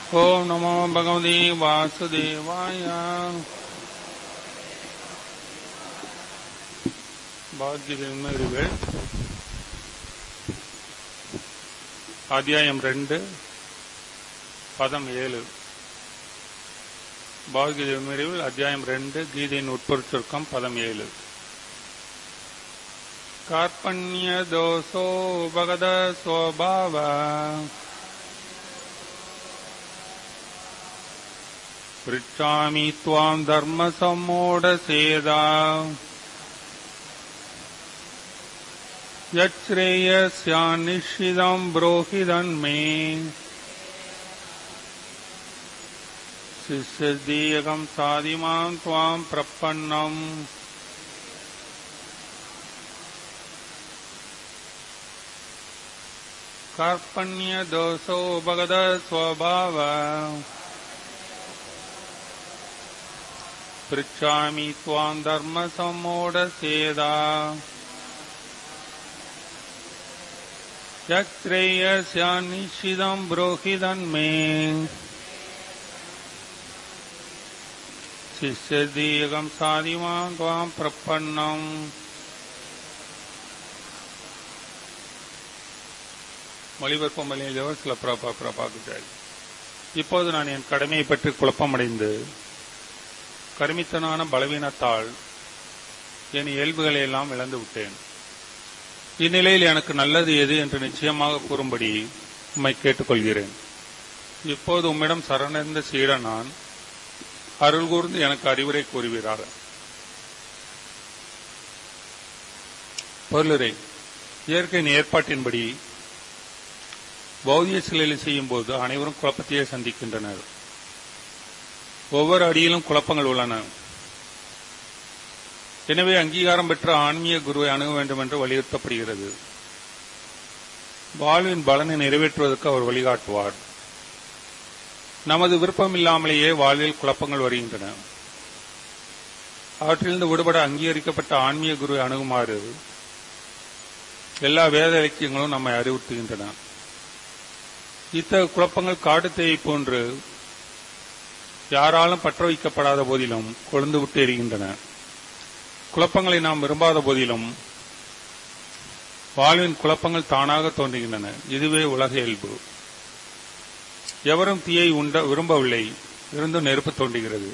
ஓம் நமோ பகவதி வாசுதேவாய பாக்யதேவர்கள் அத்தியாயம் ரெண்டு பதம் ஏழு பாக்யதேவர்கள் அத்தியாயம் ரெண்டு கீதையின் உட்பொருட்சுருக்கம் பதம் ஏழு कार्पण्य दोषो भगद स्वभाव पृच्छामि त्वाम् धर्मसम्मूढसेदा यच्छ्रेयस्यान्निश्चितम् ब्रोहिदन्मे शिष्यदीयकम् साधिमाम् त्वाम् प्रपन्नम् कार्पण्य दोषो भगद स्वभाव पृच्छामि त्वाम् धर्मसम्मूढसेदा यत्रेयस्यान्निश्चितम् ब्रोहिदन्मे शिष्यदीयकम् साधिमाम् त्वाम् प्रपन्नम् மொழிபெயர்ப்பு எழுதியவர் சில பிரபா பிரபாகுஜாய் இப்போது நான் என் கடமையை பற்றி குழப்பமடைந்து கருமித்தனான பலவீனத்தால் என் இயல்புகளை எல்லாம் இழந்து விட்டேன் இந்நிலையில் எனக்கு நல்லது எது என்று நிச்சயமாக கூறும்படி உம்மை கேட்டுக்கொள்கிறேன் இப்போது உம்மிடம் சரணடைந்த சீட நான் அருள் கூர்ந்து எனக்கு அறிவுரை கூறுவீராக பொருளுரை இயற்கையின் ஏற்பாட்டின்படி பௌதிக சிலைகளை செய்யும் போது அனைவரும் குழப்பத்தையே சந்திக்கின்றனர் ஒவ்வொரு அடியிலும் குழப்பங்கள் உள்ளன எனவே அங்கீகாரம் பெற்ற ஆன்மீக குருவை அணுக வேண்டும் என்று வலியுறுத்தப்படுகிறது வாழ்வின் பலனை நிறைவேற்றுவதற்கு அவர் வழிகாட்டுவார் நமது விருப்பம் இல்லாமலேயே வாழ்வில் குழப்பங்கள் வருகின்றன அவற்றிலிருந்து விடுபட அங்கீகரிக்கப்பட்ட ஆன்மீக குருவை அணுகுமாறு எல்லா வேத இலக்கியங்களும் நம்மை அறிவுறுத்துகின்றன இத்தகைய குழப்பங்கள் காட்டுத்தேயை போன்று யாராலும் பற்ற வைக்கப்படாத போதிலும் கொழுந்து விட்டு எரிகின்றன குழப்பங்களை நாம் விரும்பாத போதிலும் வாழ்வின் குழப்பங்கள் தானாக தோன்றுகின்றன இதுவே உலக இயல்பு எவரும் தீயை உண்ட விரும்பவில்லை இருந்தும் நெருப்பு தோன்றுகிறது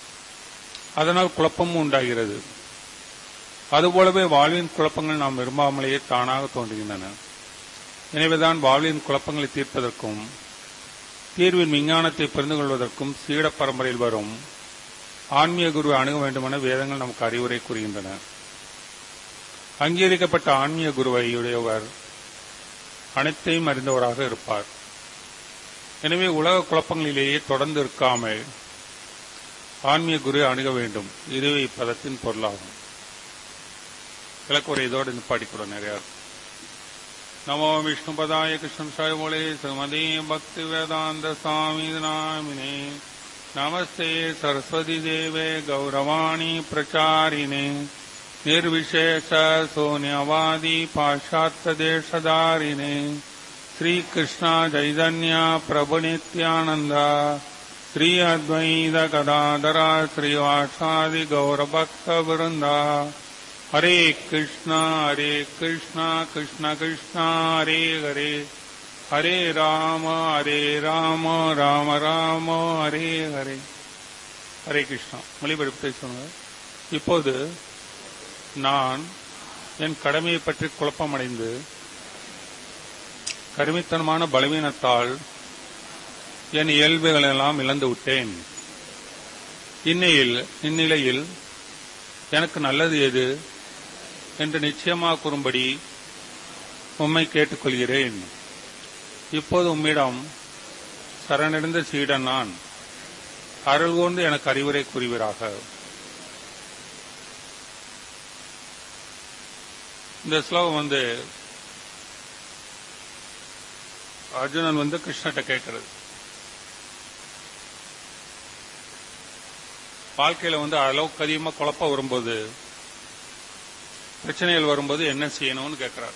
அதனால் குழப்பமும் உண்டாகிறது அதுபோலவே வாழ்வின் குழப்பங்கள் நாம் விரும்பாமலேயே தானாக தோன்றுகின்றன எனவேதான் வாழ்வின் குழப்பங்களை தீர்ப்பதற்கும் தீர்வின் விஞ்ஞானத்தை புரிந்து கொள்வதற்கும் சீட பரம்பரையில் வரும் ஆன்மீக குருவை அணுக வேண்டுமென வேதங்கள் நமக்கு அறிவுரை கூறுகின்றன அங்கீகரிக்கப்பட்ட ஆன்மீக குருவை உடையவர் அனைத்தையும் அறிந்தவராக இருப்பார் எனவே உலக குழப்பங்களிலேயே தொடர்ந்து இருக்காமல் ஆன்மீக குருவை அணுக வேண்டும் இதுவே இப்பதத்தின் பொருளாகும் விளக்குறை இதோடு நிப்பாடிக்கூட நிறையா नमो विष्णुपदाय कृष्णसाय बोले श्रीमती भक्ति वेदांत स्वामी नामिने नमस्ते सरस्वती देवे गौरवाणी प्रचारिणे निर्विशेष सोन्यवादी पाश्चात्य देशधारिणे श्रीकृष्ण चैतन्य प्रभु नित्यानंद श्री अद्वैत गदाधरा श्रीवासादि गौरभक्त वृंदा हरे कृष्णा हरे कृष्णा कृष्ण कृष्णा हरे हरे हरे राम हरे राम राम ராம ஹரே ஹரே ஹரே கிருஷ்ணா மொழிபெயர்ப்பு சொன்னாங்க இப்போது நான் என் கடமையை பற்றி குழப்பமடைந்து கருமித்தனமான பலவீனத்தால் என் இயல்புகள் எல்லாம் இழந்து விட்டேன் இந்நிலையில் இந்நிலையில் எனக்கு நல்லது எது என்று நிச்சயமாக கூறும்படி உம்மை கேட்டுக்கொள்கிறேன் இப்போது உம்மிடம் சரணடைந்த சீடன் நான் அருள் கொண்டு எனக்கு அறிவுரை கூறுவீராக இந்த ஸ்லோகம் வந்து அர்ஜுனன் வந்து கிருஷ்ணகிட்ட கேட்கிறது வாழ்க்கையில வந்து அளவுக்கு அதிகமா குழப்பம் வரும்போது பிரச்சனைகள் வரும்போது என்ன செய்யணும்னு கேட்கிறார்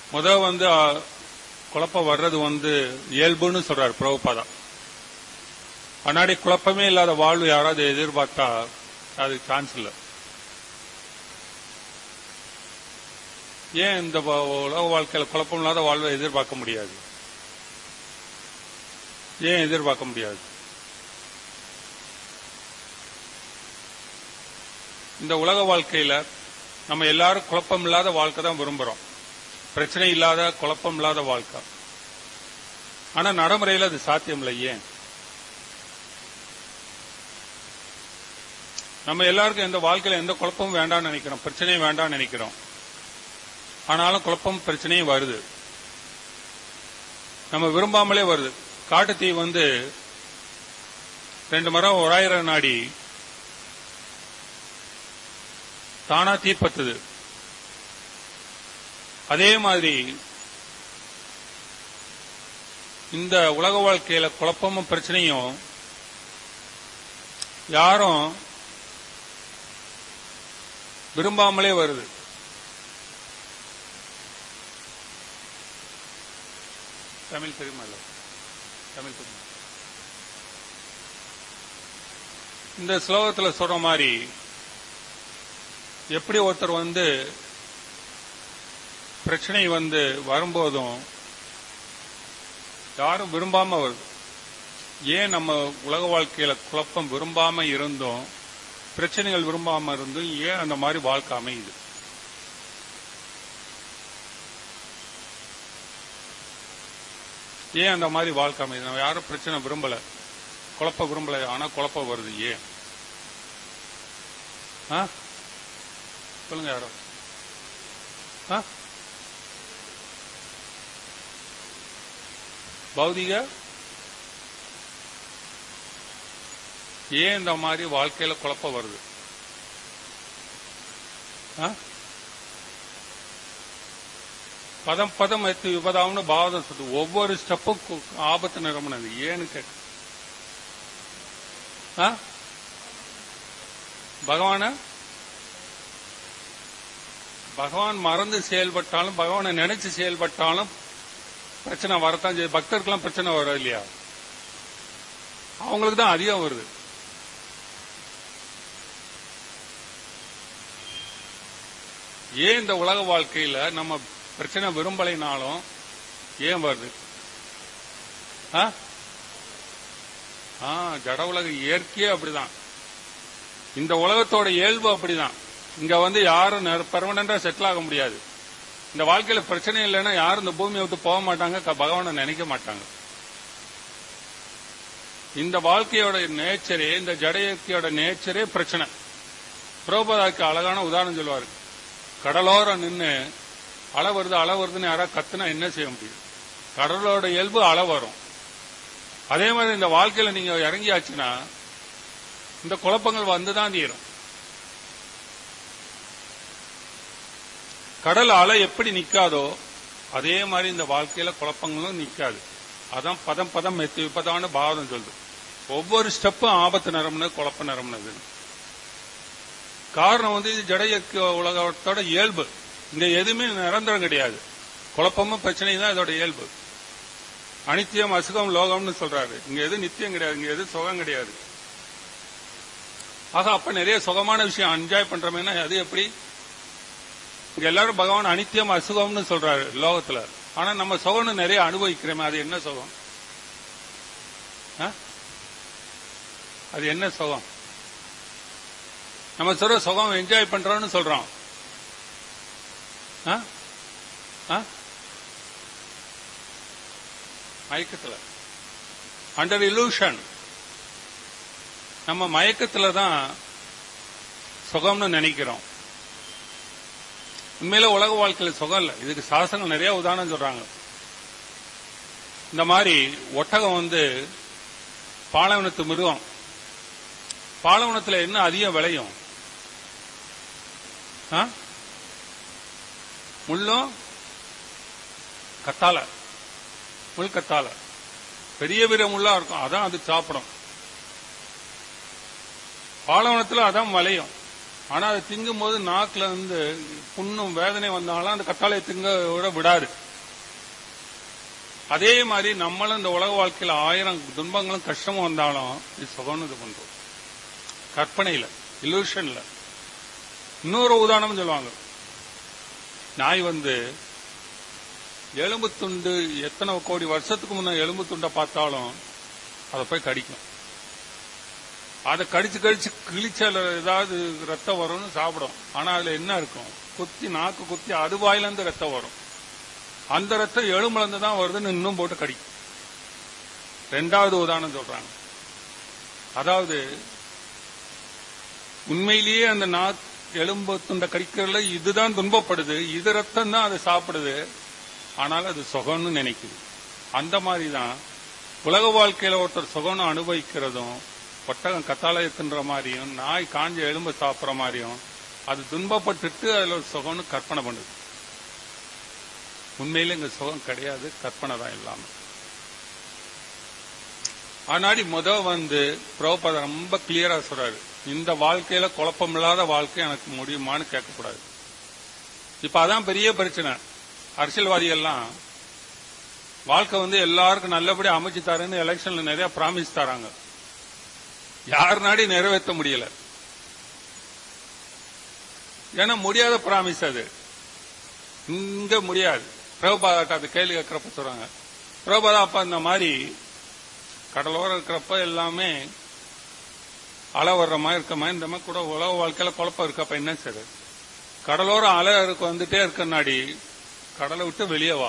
முத வந்து ஆ, குழப்பம் வர்றது வந்து இயல்புன்னு சொல்றாரு பிரபுபாதா முன்னாடி குழப்பமே இல்லாத வாழ்வு யாராவது எதிர்பார்த்தா அது சான்ஸ் இல்லை ஏன் இந்த வ- உலக வாழ்க்கையில குழப்பம் இல்லாத வாழ்வை எதிர்பார்க்க முடியாது ஏன் எதிர்பார்க்க முடியாது இந்த உலக வாழ்க்கையில நம்ம எல்லாரும் குழப்பம் இல்லாத வாழ்க்கை தான் விரும்புறோம் பிரச்சனை இல்லாத குழப்பம் இல்லாத வாழ்க்கை ஆனா நடைமுறையில் அது சாத்தியம் இல்லை ஏன் நம்ம எல்லாருக்கும் எந்த வாழ்க்கையில எந்த குழப்பமும் வேண்டாம்னு நினைக்கிறோம் பிரச்சனையும் வேண்டாம்னு நினைக்கிறோம் ஆனாலும் குழப்பம் பிரச்சனையும் வருது நம்ம விரும்பாமலே வருது காட்டுத்தீ வந்து ரெண்டு மரம் ஒரு ஆயிரம் நாடி தானா தீப்பத்துது அதே மாதிரி இந்த உலக வாழ்க்கையில குழப்பமும் பிரச்சனையும் யாரும் விரும்பாமலே வருது தமிழ் தெரியுமா இல்ல தமிழ் தெரியுமா இந்த ஸ்லோகத்துல சொல்ற மாதிரி எப்படி ஒருத்தர் வந்து பிரச்சனை வந்து வரும்போதும் யாரும் விரும்பாம வருது ஏன் நம்ம உலக வாழ்க்கையில குழப்பம் விரும்பாம இருந்தோம் பிரச்சனைகள் விரும்பாம இருந்தும் ஏன் அந்த மாதிரி வாழ்க்கை அமையுது ஏன் அந்த மாதிரி வாழ்க்கை அமையுது நம்ம யாரும் பிரச்சனை விரும்பல குழப்ப விரும்பல ஆனா குழப்பம் வருது ஏன் ஆ? சொல்லுங்க யாரோ ஆ? பௌதிக ஏன் இந்த மாதிரி வாழ்க்கையில குழப்பம் வருது ஆ? பதம் பதம் எத்து விபதாம்னு பாவதம் சொல்லுது ஒவ்வொரு ஸ்டெப்பும் கு- ஆபத்து நிரம்பினது ஏன்னு கேட்க ஆ? பகவான பகவான் மறந்து செயல்பட்டாலும் பகவானை நினைச்சு செயல்பட்டாலும் பிரச்சனை வரத்தான் செய்யுது பக்தருக்கெல்லாம் பிரச்சனை வரும் இல்லையா அவங்களுக்கு தான் அதிகம் வருது ஏன் இந்த உலக வாழ்க்கையில நம்ம பிரச்சனை விரும்பலைனாலும் ஏன் வருது ஆ? ஆ, ஜட உலக இயற்கையே அப்படிதான் இந்த உலகத்தோட இயல்பு அப்படிதான் இங்க வந்து யாரும் பெர்மனண்டா செட்டில் ஆக முடியாது இந்த வாழ்க்கையில பிரச்சனை இல்லைன்னா யாரும் இந்த பூமியை விட்டு போக மாட்டாங்க க- பகவானை நினைக்க மாட்டாங்க இந்த வாழ்க்கையோட நேச்சரே இந்த ஜட இயற்கையோட நேச்சரே பிரச்சனை புரோபதாக்கு அழகான உதாரணம் சொல்லுவாரு கடலோரம் நின்னு அலை வருது அலை வருதுன்னு யாராவது கத்துனா என்ன செய்ய முடியும் கடலோட இயல்பு அலை வரும் அதே மாதிரி இந்த வாழ்க்கையில நீங்க இறங்கியாச்சுன்னா இந்த குழப்பங்கள் வந்துதான் தீரும் கடல் அலை எப்படி நிக்காதோ அதே மாதிரி இந்த வாழ்க்கையில குழப்பங்களும் நிக்காது அதான் பதம் பதம் மெத்து விப்பதான பாவம் சொல்லுது ஒவ்வொரு ஸ்டெப்பும் ஆபத்து நிரம்புனது குழப்ப நிரம்புனது காரணம் வந்து இது ஜட இயக்க உலகத்தோட இயல்பு இங்க எதுவுமே நிரந்தரம் கிடையாது குழப்பமும் பிரச்சனையும் தான் இதோட இயல்பு அனித்தியம் அசுகம் லோகம்னு சொல்றாரு இங்க எது நித்தியம் கிடையாது இங்க எது சுகம் கிடையாது ஆக அப்ப நிறைய சுகமான விஷயம் என்ஜாய் பண்றோமேனா அது எப்படி இங்க எல்லாரும் பகவான் அனித்தியம் அசுகம்னு சொல்றாரு லோகத்துல ஆனா நம்ம சுகம்னு நிறைய அனுபவிக்கிறோமே அது என்ன சுகம் ஆ? அது என்ன சுகம் நம்ம சொல்ற சுகம் என்ஜாய் பண்றோம்னு சொல்றோம் ஆ? ஆ? மயக்கத்துல அண்டர் illusion நம்ம மயக்கத்துல தான் சுகம்னு நினைக்கிறோம் உண்மையில உலக வாழ்க்கையில சுகம் இல்ல இதுக்கு சாசனம் நிறைய உதாரணம் சொல்றாங்க இந்த மாதிரி ஒட்டகம் வந்து பாலைவனத்து மிருகம் பாலைவனத்துல என்ன அதிகம் விளையும் ஆ? முள்ளும் கத்தால முள் கத்தால பெரிய பெரிய முள்ளா இருக்கும் அதான் அது சாப்பிடும் பாலைவனத்துல அதான் விளையும் ஆனா அது திங்கும் போது நாக்குல இருந்து புண்ணும் வேதனை வந்தாலும் அந்த கத்தாழையை திங்க விட விடாது அதே மாதிரி நம்மளும் இந்த உலக வாழ்க்கையில ஆயிரம் துன்பங்களும் கஷ்டமும் வந்தாலும் இது சுகம்னு இது பண்றோம் கற்பனையில இல்லூஷன்ல இன்னொரு உதாரணம் சொல்லுவாங்க நாய் வந்து எலும்பு துண்டு எத்தனை கோடி வருஷத்துக்கு முன்ன எலும்பு துண்டை பார்த்தாலும் அதை போய் கடிக்கும் அதை கடிச்சு கடிச்சு கிழிச்சால ஏதாவது ரத்தம் வரும்னு சாப்பிடும் ஆனா அதுல என்ன இருக்கும் குத்தி நாக்கு குத்தி அது வாயில இருந்து ரத்தம் வரும் அந்த ரத்தம் எலும்புல இருந்து தான் வருதுன்னு இன்னும் போட்டு கடிக்கும் ரெண்டாவது உதாரணம் சொல்றாங்க அதாவது உண்மையிலேயே அந்த நாக்கு எலும்பு துண்டை கடிக்கிறதுல இதுதான் துன்பப்படுது இது ரத்தம் தான் அதை சாப்பிடுது ஆனால் அது சுகம்னு நினைக்குது அந்த மாதிரி தான் உலக வாழ்க்கையில ஒருத்தர் சுகம்னு அனுபவிக்கிறதும் ஒட்டகம் கத்தாழைய தின்ற மாதிரியும் நாய் காஞ்ச எலும்பு சாப்பிட்ற மாதிரியும் அது துன்பப்பட்டுட்டு அதுல ஒரு சுகம்னு கற்பனை பண்ணுது உண்மையில இங்க சுகம் கிடையாது கற்பனை தான் இல்லாம ஆனாடி முத வந்து பிரபுபாத ரொம்ப கிளியரா சொல்றாரு இந்த வாழ்க்கையில குழப்பமில்லாத வாழ்க்கை எனக்கு முடியுமான்னு கேட்கக்கூடாது இப்ப அதான் பெரிய பிரச்சனை அரசியல்வாதிகள்லாம் வாழ்க்கை வந்து எல்லாருக்கும் நல்லபடி அமைச்சு தரேன்னு எலெக்ஷன்ல நிறைய பிராமிஸ் தராங்க யார் நாடி நிறைவேற்ற முடியல ஏன்னா முடியாத பிராமிஸ் அது இங்க முடியாது பிரபுபாதாட்ட அது கேள்வி கேட்கிறப்ப சொல்றாங்க பிரபுபாதா அப்ப இந்த மாதிரி கடலோரம் இருக்கிறப்ப எல்லாமே அலை வர்ற மாதிரி இருக்க மாதிரி இந்த மாதிரி கூட உலக வாழ்க்கையில குழப்பம் இருக்கப்ப என்ன சரி கடலோரம் அலை இருக்க வந்துட்டே இருக்கனாடி கடலை விட்டு வெளியே வா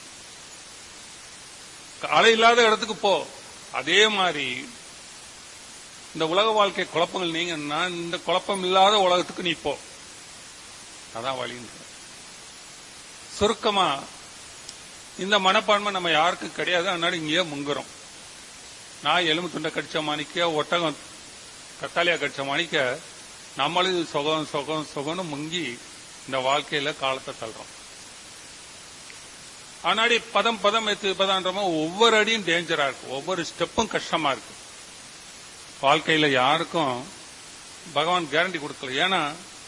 அலை இல்லாத இடத்துக்கு போ அதே மாதிரி இந்த உலக வாழ்க்கை குழப்பங்கள் நீங்கன்னா இந்த குழப்பம் இல்லாத உலகத்துக்கு நீ போ அதான் வழின்ற சுருக்கமா இந்த மனப்பான்மை நம்ம யாருக்கும் கிடையாது அதனால இங்கேயே முங்குறோம் நான் எலும்பு துண்டை கடிச்ச மாணிக்க ஒட்டகம் கத்தாலியா கடிச்ச மாணிக்க நம்மளும் இது சுகம் சுகம் சுகம்னு முங்கி இந்த வாழ்க்கையில காலத்தை தள்ளுறோம் ஆனாடி பதம் பதம் எத்து பதான்றமோ ஒவ்வொரு அடியும் டேஞ்சரா இருக்கு ஒவ்வொரு ஸ்டெப்பும் கஷ்டமா இருக்கு வாழ்க்கையில யாருக்கும் பகவான் கேரண்டி கொடுக்கல ஏன்னா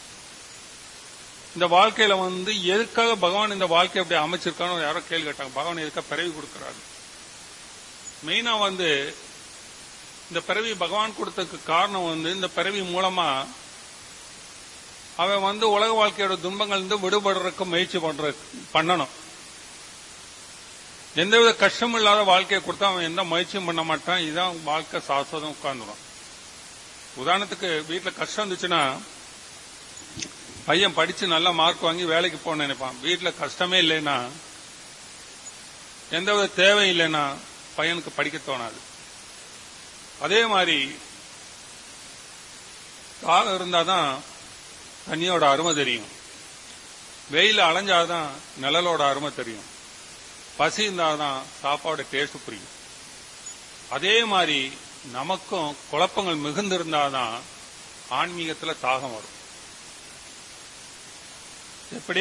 இந்த வாழ்க்கையில வந்து எதுக்காக பகவான் இந்த வாழ்க்கை அப்படி அமைச்சிருக்கான்னு யாரோ கேள்வி கேட்டாங்க பகவான் எதுக்காக பிறவி கொடுக்கறாரு மெயினா வந்து இந்த பிறவி பகவான் கொடுத்ததுக்கு காரணம் வந்து இந்த பிறவி மூலமா அவன் வந்து உலக வாழ்க்கையோட துன்பங்கள் இருந்து விடுபடுறதுக்கு முயற்சி பண்ற பண்ணணும் எந்தவித கஷ்டம் இல்லாத வாழ்க்கையை கொடுத்தா அவன் எந்த முயற்சியும் பண்ண மாட்டான் இதுதான் வாழ்க்கை சாஸ்வதம் உட்கார்ந்துடும் உதாரணத்துக்கு வீட்டுல கஷ்டம் இருந்துச்சுன்னா பையன் படிச்சு நல்ல மார்க் வாங்கி வேலைக்கு போக நினைப்பான் வீட்டுல கஷ்டமே இல்லைன்னா எந்தவித தேவை இல்லைன்னா பையனுக்கு படிக்க தோணாது அதே மாதிரி தாகம் இருந்தாதான் தண்ணியோட அருமை தெரியும் வெயில் அலைஞ்சாதான் நிழலோட அருமை தெரியும் பசி இருந்தாதான் சாப்பாடு டேஸ்ட் புரியும் அதே மாதிரி நமக்கும் குழப்பங்கள் மிகுந்திருந்தாதான் ஆன்மீகத்துல தாகம் வரும் எப்படி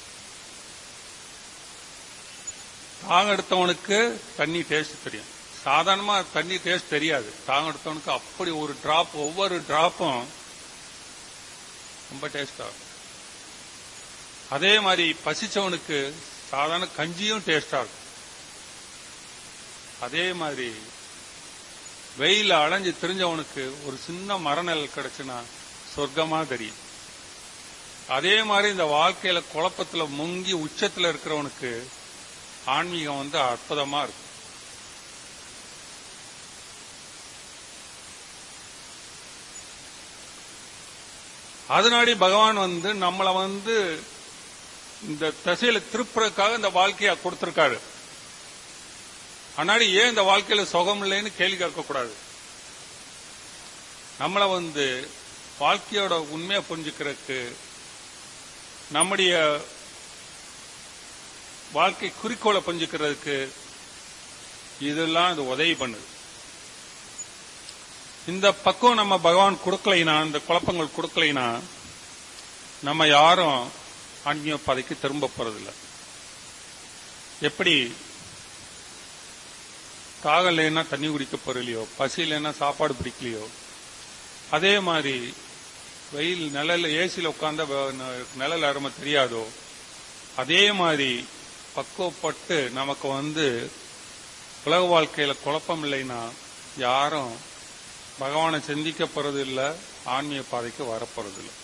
தாகம் எடுத்தவனுக்கு தண்ணி டேஸ்ட் தெரியும் சாதாரணமா தண்ணி டேஸ்ட் தெரியாது தாகம் எடுத்தவனுக்கு அப்படி ஒரு டிராப் ஒவ்வொரு டிராப்பும் ரொம்ப டேஸ்ட் ஆகும் அதே மாதிரி பசிச்சவனுக்கு சாதாரண கஞ்சியும் டேஸ்டா இருக்கும் அதே மாதிரி வெயில அலைஞ்சு தெரிஞ்சவனுக்கு ஒரு சின்ன மரநிழல் கிடைச்சுன்னா சொர்க்கமா தெரியும் அதே மாதிரி இந்த வாழ்க்கையில குழப்பத்துல முங்கி உச்சத்துல இருக்கிறவனுக்கு ஆன்மீகம் வந்து அற்புதமா இருக்கும் அதனாடி பகவான் வந்து நம்மளை வந்து இந்த திசையில திருப்புறதுக்காக இந்த வாழ்க்கைய கொடுத்திருக்காரு ஆனாடி ஏன் இந்த வாழ்க்கையில சுகம் இல்லைன்னு கேள்வி கேட்கக்கூடாது நம்மளை வந்து வாழ்க்கையோட உண்மையை புரிஞ்சுக்கிறதுக்கு நம்முடைய வாழ்க்கை குறிக்கோளை புரிஞ்சுக்கிறதுக்கு இதெல்லாம் இது உதவி பண்ணுது இந்த பக்கம் நம்ம பகவான் கொடுக்கலைனா இந்த குழப்பங்கள் கொடுக்கலைனா நம்ம யாரும் ஆன்மீக பாதைக்கு திரும்ப போறதில்லை எப்படி தாகம் இல்லைன்னா தண்ணி குடிக்க போறலையோ பசி இல்லைன்னா சாப்பாடு பிடிக்கலையோ அதே மாதிரி வெயில் நிழல்ல ஏசியில் உட்கார்ந்த நிழல் அருமை தெரியாதோ அதே மாதிரி பக்குவப்பட்டு நமக்கு வந்து உலக வாழ்க்கையில குழப்பம் இல்லைன்னா யாரும் பகவானை சிந்திக்க போறது இல்ல ஆன்மீக பாதைக்கு வரப்போறது இல்லை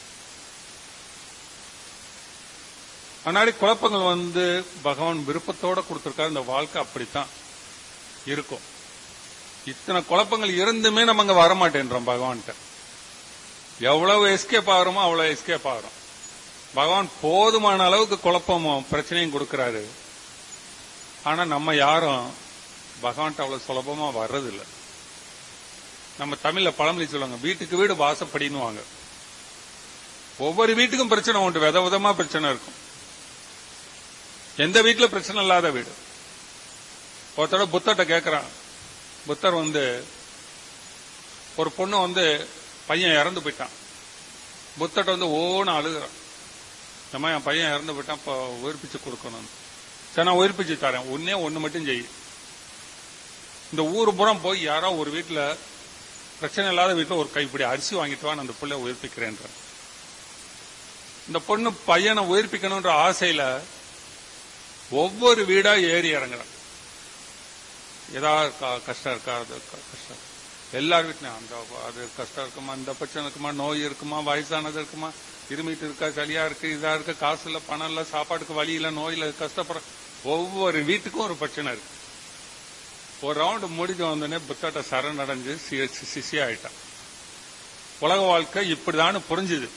முன்னாடி குழப்பங்கள் வந்து பகவான் விருப்பத்தோட கொடுத்திருக்காரு இந்த வாழ்க்கை அப்படித்தான் இருக்கும் இத்தனை குழப்பங்கள் இருந்துமே நம்ம அங்க வரமாட்டேன்றோம் பகவான்கிட்ட எவ்வளவு எஸ்கேப் ஆகிறோமோ அவ்வளவு எஸ்கேப் ஆகிறோம் பகவான் போதுமான அளவுக்கு குழப்பமும் பிரச்சனையும் கொடுக்கிறாரு ஆனா நம்ம யாரும் பகவான்கிட்ட அவ்வளவு சுலபமா வர்றதில்லை நம்ம தமிழ்ல பழமொழி சொல்லுவாங்க வீட்டுக்கு வீடு வாசப்படின்னுவாங்க ஒவ்வொரு வீட்டுக்கும் பிரச்சனை உண்டு வித விதமா பிரச்சனை இருக்கும் எந்த வீட்டுல பிரச்சனை இல்லாத வீடு ஒருத்தர புத்தர்கிட்ட கேட்கிறான் புத்தர் வந்து ஒரு பொண்ணு வந்து பையன் இறந்து போயிட்டான் புத்தர்கிட்ட வந்து ஓன்னு அழுகுறான் இந்த மாதிரி என் பையன் இறந்து போயிட்டான் இப்போ உயிர்ப்பிச்சு கொடுக்கணும் சரி நான் உயிர்ப்பிச்சு தரேன் ஒன்னே ஒண்ணு மட்டும் செய் இந்த ஊர் புறம் போய் யாரோ ஒரு வீட்டுல பிரச்சனை இல்லாத வீட்டுல ஒரு கைப்பிடி அரிசி வாங்கிட்டு வா நான் அந்த பிள்ளைய உயிர்ப்பிக்கிறேன்ற இந்த பொண்ணு பையனை உயிர்ப்பிக்கணும்ன்ற ஆசையில ஒவ்வொரு வீடா ஏறி இறங்குறான் ஏதாவது க- கஷ்டம் இருக்கா அது க- கஷ்டம் எல்லார் வீட்லயும் அந்த அது கஷ்டம் இருக்குமா இந்த பிரச்சனை இருக்குமா நோய் இருக்குமா வயசானது இருக்குமா இருமிட்டு இருக்கா சளியா இருக்கு இதா இருக்கு காசு இல்ல பணம் இல்ல சாப்பாட்டுக்கு வழி இல்ல நோயில கஷ்டப்படுற ஒவ்வொரு வீட்டுக்கும் ஒரு பிரச்சனை இருக்கு ஒரு ரவுண்டு முடிஞ்சு வந்தோடனே புத்தாட்ட சரணடைஞ்சு சி- சி- சிஷ்யா ஆயிட்டான் உலக வாழ்க்கை இப்படிதான்னு புரிஞ்சுது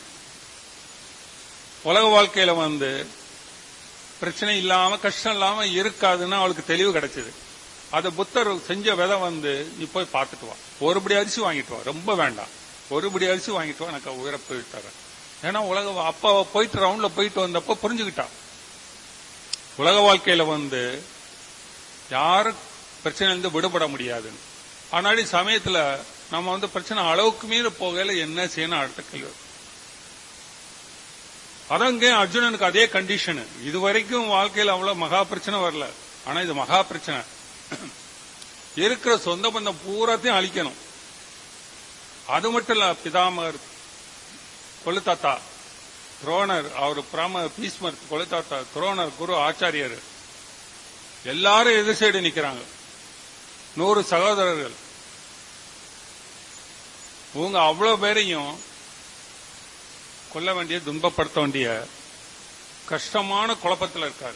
உலக வாழ்க்கையில வந்து பிரச்சனை இல்லாம கஷ்டம் இல்லாம இருக்காதுன்னு அவளுக்கு தெளிவு கிடைச்சது அது புத்தர் செஞ்ச விதை வந்து நீ போய் பார்த்துட்டு வா ஒருபடி அரிசி வாங்கிட்டு வா ரொம்ப வேண்டாம் ஒருபடி அரிசி வாங்கிட்டு வா எனக்கு உயிரை போய் தரேன் ஏன்னா உலக அப்ப அவ போயிட்டு ரவுண்ட்ல போயிட்டு வந்தப்ப புரிஞ்சுக்கிட்டான் உலக வாழ்க்கையில வந்து யாரும் பிரச்சனையிலிருந்து விடுபட முடியாதுன்னு ஆனாடி சமயத்துல நம்ம வந்து பிரச்சனை அளவுக்கு மீறி போகையில என்ன செய்யணும் அடுத்த கேள்வி அதங்க அர்ஜுனனுக்கு அதே கண்டிஷன் இது வரைக்கும் வாழ்க்கையில அவ்வளவு மகா பிரச்சனை வரல ஆனா இது மகா பிரச்சனை இருக்கிற சொந்த பந்தம் பூராத்தையும் அழிக்கணும் அது மட்டும் இல்ல பிதாமகர் கொழுத்தாத்தா துரோணர் அவர் பிராம பீஸ்மர் கொழுத்தாத்தா துரோணர் குரு ஆச்சாரியர் எல்லாரும் எதிர் சைடு நிக்கிறாங்க நூறு சகோதரர்கள் இவங்க அவ்வளவு பேரையும் கொல்ல வேண்டிய துன்பப்படுத்த வேண்டிய கஷ்டமான குழப்பத்தில் இருக்காரு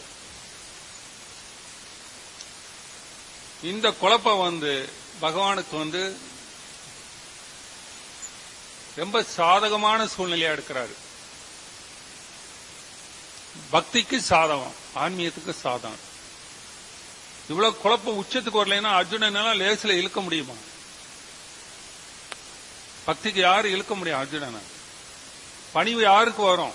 இந்த குழப்பம் வந்து பகவானுக்கு வந்து ரொம்ப சாதகமான சூழ்நிலையா எடுக்கிறாரு பக்திக்கு சாதகம் ஆன்மீகத்துக்கு சாதகம் இவ்வளவு குழப்பம் உச்சத்துக்கு வரலைன்னா அர்ஜுனனால லேசில இழுக்க முடியுமா பக்திக்கு யாரு இழுக்க முடியும் அர்ஜுனனை பணிவு யாருக்கு வரும்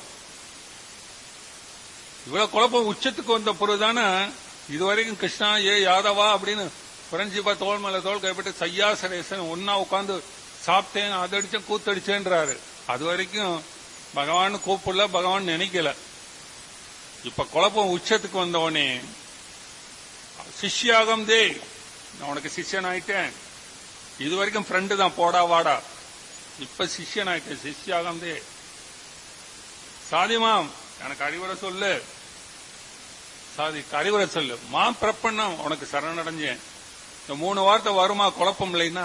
இவ்வளவு குழப்பம் உச்சத்துக்கு வந்த பொழுதுதானே இதுவரைக்கும் கிருஷ்ணா ஏ யாதவா அப்படின்னு புரஞ்சிபா தோல் மேல தோல் கைப்பட்டு சையாசரேசன் ஒன்னா உட்காந்து சாப்பிட்டேன் அது அடிச்சேன் கூத்தடிச்சேன்றாரு அது வரைக்கும் பகவான் கூப்பிடல பகவான் நினைக்கல இப்ப குழப்பம் உச்சத்துக்கு வந்தவனே சிஷ்யாகம் தே நான் உனக்கு சிஷ்யன் ஆயிட்டேன் இது வரைக்கும் ஃப்ரெண்டு தான் போடா வாடா இப்ப சிஷ்யன் ஆயிட்டேன் சிஷ்யாகம் தே சாதிமாம் எனக்கு அறிவுரை சொல்லு சாதி அறிவுரை சொல்லு மா பிரப்பண்ணம் உனக்கு சரணடைஞ்சேன் இந்த மூணு வார்த்தை வருமா குழப்பம் இல்லைன்னா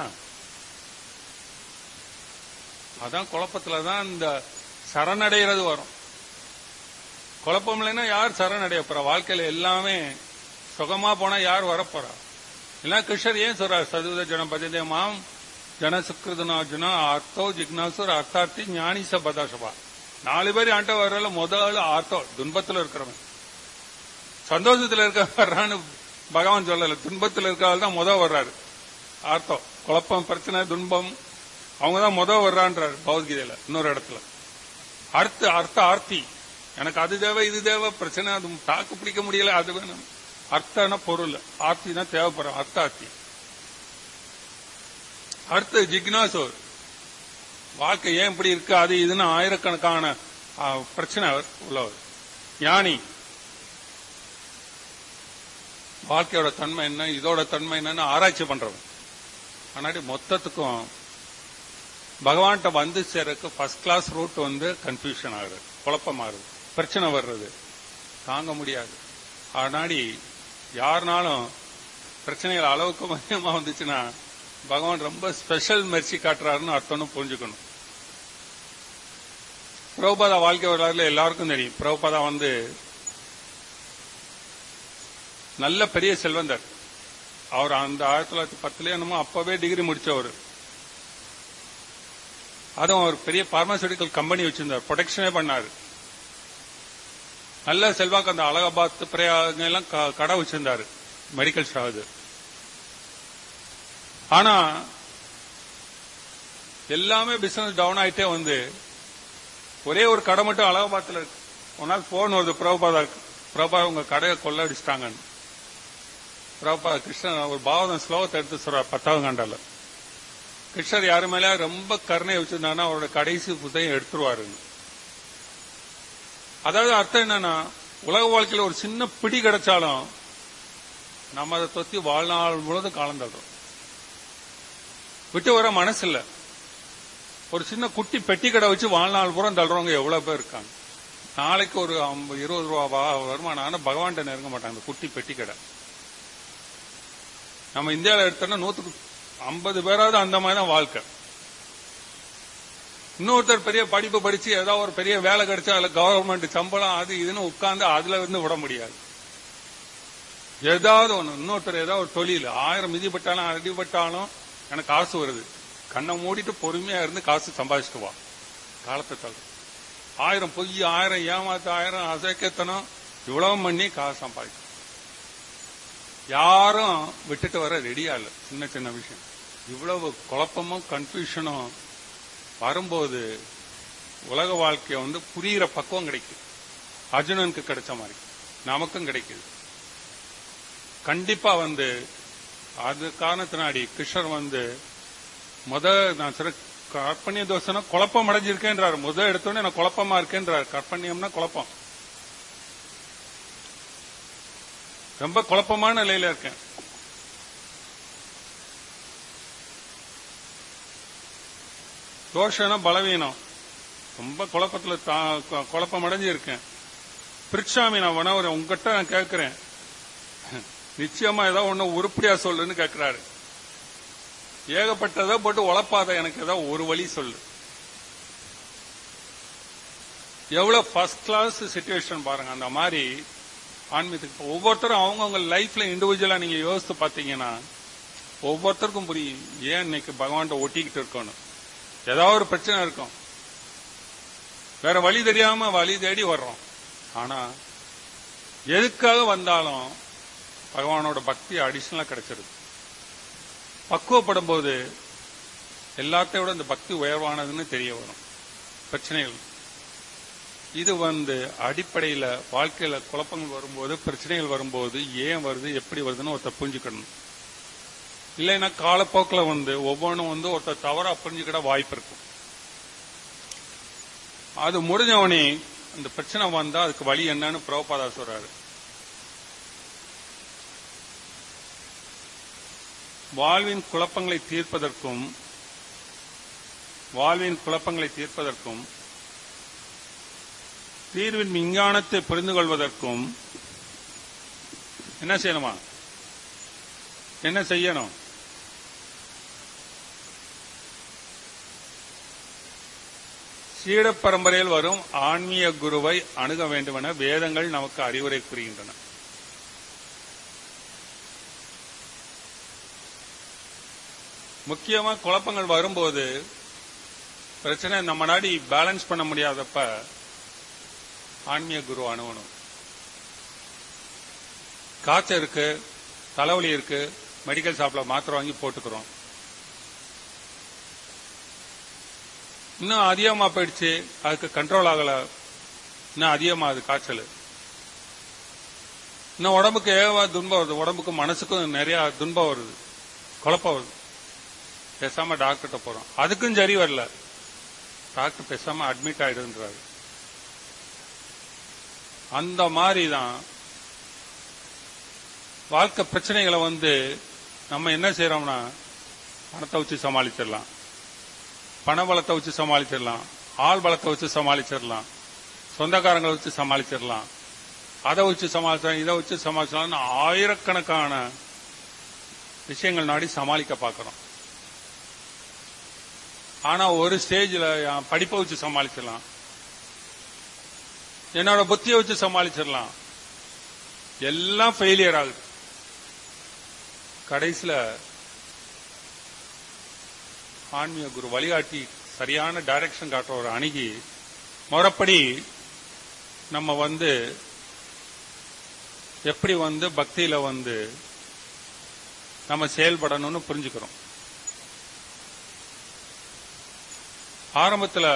அதான் குழப்பத்துல தான் இந்த சரணடைகிறது வரும் குழப்பம் இல்லைன்னா யார் சரணடைய போறா வாழ்க்கையில எல்லாமே சுகமா போனா யார் வரப்போறா இல்ல கிருஷ்ணர் ஏன் சொல்றார் சதுத ஜன பஜதே மாம் ஜன சுக்கிருதனார்ஜுனா அர்த்தோ ஜிக்னாசுர் அர்த்தார்த்தி ஞானி சபதாசபா நாலு பேர் ஆண்ட வர்றல முதல் ஆர்த்தம் துன்பத்துல இருக்கிறவன் சந்தோஷத்துல இருக்க வர்றான்னு பகவான் சொல்லல துன்பத்துல இருக்கிறவள் தான் முத வர்றாரு ஆர்த்தம் குழப்பம் பிரச்சனை துன்பம் அவங்க தான் முத வர்றான்றாரு பகவத்கீதையில இன்னொரு இடத்துல அர்த்த அர்த்த ஆர்த்தி எனக்கு அது தேவை இது தேவை பிரச்சனை அது தாக்கு பிடிக்க முடியல அது வேணும் அர்த்தன பொருள் ஆர்த்தி தான் தேவைப்படும் அர்த்த ஆர்த்தி அடுத்து ஜிக்னாசோர் வாழ்க்கை ஏன் இப்படி இருக்கு அது இதுன்னு ஆயிரக்கணக்கான ஆ, பிரச்சனை உள்ளவர் ஞானி வாழ்க்கையோட தன்மை என்ன இதோட தன்மை என்னன்னு ஆராய்ச்சி பண்றவன் ஆனாடி மொத்தத்துக்கும் பகவான்கிட்ட வந்து சேரக்கு ஃபர்ஸ்ட் கிளாஸ் ரூட் வந்து கன்ஃபியூஷன் ஆகுது குழப்பமாகுது பிரச்சனை வர்றது தாங்க முடியாது ஆனாடி யாருனாலும் பிரச்சனைகள் அளவுக்கு அதிகமா வந்துச்சுன்னா பகவான் ரொம்ப ஸ்பெஷல் மெர்சி காட்டுறாருன்னு அர்த்தம்னு புரிஞ்சுக்கணும் பிரபுபாதா வாழ்க்கை வரலாறுல எல்லாருக்கும் தெரியும் பிரபுபாதா வந்து நல்ல பெரிய செல்வந்தர் அவர் அந்த ஆயிரத்தி தொள்ளாயிரத்தி பத்துல என்னமோ அப்பவே டிகிரி முடிச்சவர் அதுவும் அவர் பெரிய பார்மாசூட்டிக்கல் கம்பெனி வச்சிருந்தார் ப்ரொடெக்ஷனே பண்ணாரு நல்ல செல்வாக்கு அந்த அலகாபாத் பிரயாக எல்லாம் க- கடை வச்சிருந்தாரு மெடிக்கல் ஷாப் அது ஆனா எல்லாமே பிசினஸ் டவுன் ஆயிட்டே வந்து ஒரே ஒரு கடை மட்டும் அலகாபாத்ல இருக்கு ஒரு நாள் போன் வருது பிரபுபாதா பிரபுபாதா உங்க கடையை கொள்ளடிச்சிட்டாங்கன்னு பிரபுபாதா கிருஷ்ணன் ஒரு பாவதம் ஸ்லோகத்தை எடுத்து சொல்றார் பத்தாவது கண்டால கிருஷ்ணர் யாரு மேல ரொம்ப கருணை வச்சிருந்தாங்கன்னா அவரோட கடைசி புத்தகம் எடுத்துருவாருன்னு அதாவது அர்த்தம் என்னன்னா உலக வாழ்க்கையில ஒரு சின்ன பிடி கிடைச்சாலும் நம்ம அதை தொத்தி வாழ்நாள் முழுவதும் காலம் தள்ளுறோம் விட்டு வர மனசு இல்ல ஒரு சின்ன குட்டி பெட்டி கடை வச்சு வாழ்நாள் பூரா தள்ளுறவங்க எவ்வளவு பேர் இருக்காங்க நாளைக்கு ஒரு ஐம்பது இருபது ரூபா வா- வருமானம் ஆனா பகவான்கிட்ட நெருங்க மாட்டாங்க இந்த குட்டி பெட்டி கடை நம்ம இந்தியாவில் எடுத்தோம்னா நூத்துக்கு ஐம்பது பேராவது அந்த மாதிரி தான் வாழ்க்கை இன்னொருத்தர் பெரிய படிப்பு படிச்சு ஏதாவது ஒரு பெரிய வேலை கிடைச்சா அதுல கவர்மெண்ட் சம்பளம் அது இதுன்னு உட்கார்ந்து அதுல இருந்து விட முடியாது ஏதாவது ஒண்ணு இன்னொருத்தர் ஏதாவது ஒரு தொழில் ஆயிரம் மிதிப்பட்டாலும் அடிபட்டாலும் எனக்கு காசு வருது கண்ணை மூடிட்டு பொறுமையா இருந்து காசு சம்பாதிச்சுட்டு வா காலத்தை தள்ளு ஆயிரம் பொய் ஆயிரம் ஏமாத்து ஆயிரம் அசைக்கத்தனம் இவ்வளவு பண்ணி காசு சம்பாதிக்கும் யாரும் விட்டுட்டு வர ரெடியா இல்ல சின்ன சின்ன விஷயம் இவ்வளவு குழப்பமும் கன்ஃபியூஷனும் வரும்போது உலக வாழ்க்கைய வந்து புரியிற பக்குவம் கிடைக்கும் அர்ஜுனனுக்கு கிடைச்ச மாதிரி நமக்கும் கிடைக்குது கண்டிப்பா வந்து அது காரணத்தினாடி கிருஷ்ணர் வந்து முத நான் சொல்ற கற்பனிய தோசைனா குழப்பம் அடைஞ்சிருக்கேன்றாரு முத எடுத்தோடனே நான் குழப்பமா இருக்கேன்றாரு கற்பனியம்னா குழப்பம் ரொம்ப குழப்பமான நிலையில இருக்கேன் தோஷம்னா பலவீனம் ரொம்ப குழப்பத்துல தா- கு- குழப்பம் அடைஞ்சு இருக்கேன் பிரிச்சாமி நான் வனவர் உங்ககிட்ட நான் கேட்கிறேன் நிச்சயமா ஏதோ ஒண்ணு உருப்படியா சொல்லுன்னு கேட்கிறாரு ஏகப்பட்டதை போட்டு உழப்பாத எனக்கு ஏதோ ஒரு வழி சொல்லு எவ்வளவு ஃபர்ஸ்ட் கிளாஸ் சுச்சுவேஷன் பாருங்க அந்த மாதிரி ஆன்மீகத்துக்கு ஒவ்வொருத்தரும் அவங்கவுங்க லைஃப்ல இண்டிவிஜுவலா நீங்க யோசித்து பாத்தீங்கன்னா ஒவ்வொருத்தருக்கும் புரியும் ஏன் இன்னைக்கு பகவான்கிட்ட ஒட்டிக்கிட்டு இருக்கணும் ஏதாவது ஒரு பிரச்சனை இருக்கும் வேற வழி தெரியாம வழி தேடி வர்றோம் ஆனா எதுக்காக வந்தாலும் பகவானோட பக்தி அடிஷனலா கிடைச்சிருது பக்குவப்படும் போது எல்லாத்தையும் விட இந்த பக்தி உயர்வானதுன்னு தெரிய வரும் பிரச்சனைகள் இது வந்து அடிப்படையில வாழ்க்கையில குழப்பங்கள் வரும்போது பிரச்சனைகள் வரும்போது ஏன் வருது எப்படி வருதுன்னு ஒருத்தர் புரிஞ்சுக்கணும் இல்லைன்னா காலப்போக்கில் வந்து ஒவ்வொன்றும் வந்து ஒருத்தர் தவறா புரிஞ்சுக்கிட வாய்ப்பு இருக்கும் அது முடிஞ்சவனே அந்த பிரச்சனை வந்தா அதுக்கு வழி என்னன்னு பிரபுபாதா சொல்றாரு வாழ்வின் குழப்பங்களை தீர்ப்பதற்கும் வாழ்வின் குழப்பங்களை தீர்ப்பதற்கும் தீர்வின் விஞ்ஞானத்தை புரிந்து கொள்வதற்கும் என்ன செய்யணுமா என்ன செய்யணும் சீட பரம்பரையில் வரும் ஆன்மீக குருவை அணுக வேண்டுமென வேதங்கள் நமக்கு அறிவுரை கூறுகின்றன முக்கியமா குழப்பங்கள் வரும்போது பிரச்சனை நம்ம நாடி பேலன்ஸ் பண்ண முடியாதப்ப ஆன்மீக குரு அணுகணும் காய்ச்சல் இருக்கு தலைவலி இருக்கு மெடிக்கல் ஷாப்ல மாத்திரை வாங்கி போட்டுக்கிறோம் இன்னும் அதிகமா போயிடுச்சு அதுக்கு கண்ட்ரோல் ஆகல இன்னும் அதிகமாகுது காய்ச்சல் இன்னும் உடம்புக்கு ஏவா துன்பம் வருது உடம்புக்கு மனசுக்கும் நிறைய துன்பம் வருது குழப்பம் வருது பேசாம டாக்டர்கிட்ட போறோம் அதுக்கும் சரி வரல டாக்டர் பேசாம அட்மிட் ஆயிடுன்றாரு அந்த மாதிரி தான் வாழ்க்கை பிரச்சனைகளை வந்து நம்ம என்ன செய்யறோம்னா பணத்தை வச்சு சமாளிச்சிடலாம் பண பலத்தை வச்சு சமாளிச்சிடலாம் ஆள் பலத்தை வச்சு சமாளிச்சிடலாம் சொந்தக்காரங்களை வச்சு சமாளிச்சிடலாம் அதை வச்சு சமாளிச்சலாம் இதை வச்சு சமாளிச்சலாம்னு ஆயிரக்கணக்கான விஷயங்கள் நாடி சமாளிக்க பார்க்கிறோம் ஆனா ஒரு ஸ்டேஜ்ல என் படிப்பை வச்சு சமாளிச்சிடலாம் என்னோட புத்தியை வச்சு சமாளிச்சிடலாம் எல்லாம் ஃபெயிலியர் ஆகுது கடைசியில ஆன்மீக குரு வழிகாட்டி சரியான டைரக்ஷன் காட்டுற ஒரு அணுகி முறைப்படி நம்ம வந்து எப்படி வந்து பக்தியில வந்து நம்ம செயல்படணும்னு புரிஞ்சுக்கிறோம் ஆரம்பத்துல